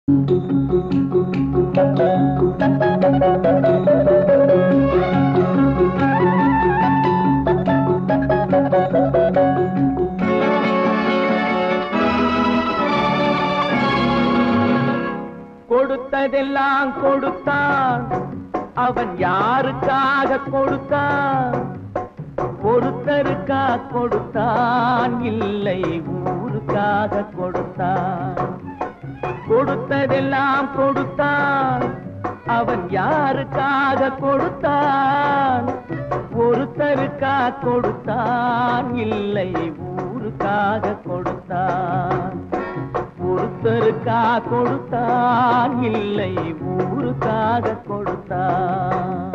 கொடுத்ததெல்லாம் கொடுத்தான் அவன் யாருக்காக கொடுத்தான் ஒருத்தருக்கா கொடுத்தான் இல்லை ஊருக்காக கொடுத்தான் கொடுத்ததெல்லாம் கொடுத்தான் அவன் யாருக்காக கொடுத்தான் ஒருத்தருக்கா கொடுத்தான் இல்லை ஊருக்காக கொடுத்தான் ஒருத்தருக்கா கொடுத்தான் இல்லை ஊருக்காக கொடுத்தான்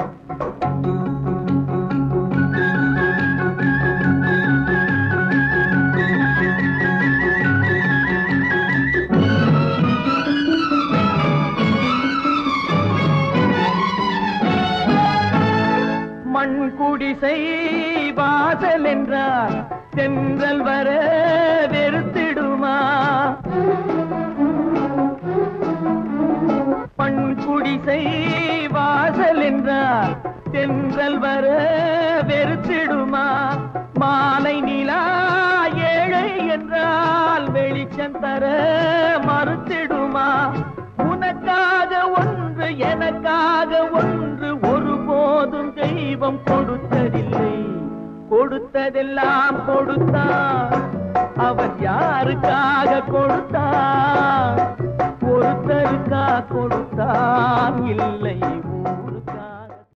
மண் குடிசை வாசல் என்றால் தென்றல் வர வெறுத்திடுமா மண் குடிசை வாசல் என்றால் தென்றல் வர வெறுத்திடுமா மாலை நிலா ஏழை என்றால் வெளிச்சம் தர மறுத்திடுமா உனக்காக ஒன்று எனக்காக ஒன்று ஒருபோதும் தெய்வம் கொடுத்ததில்லை கொடுத்ததெல்லாம் கொடுத்தான் அவன் யாருக்காக கொடுத்தான் ஒருத்தருக்கா கொடுத்தான் இல்லை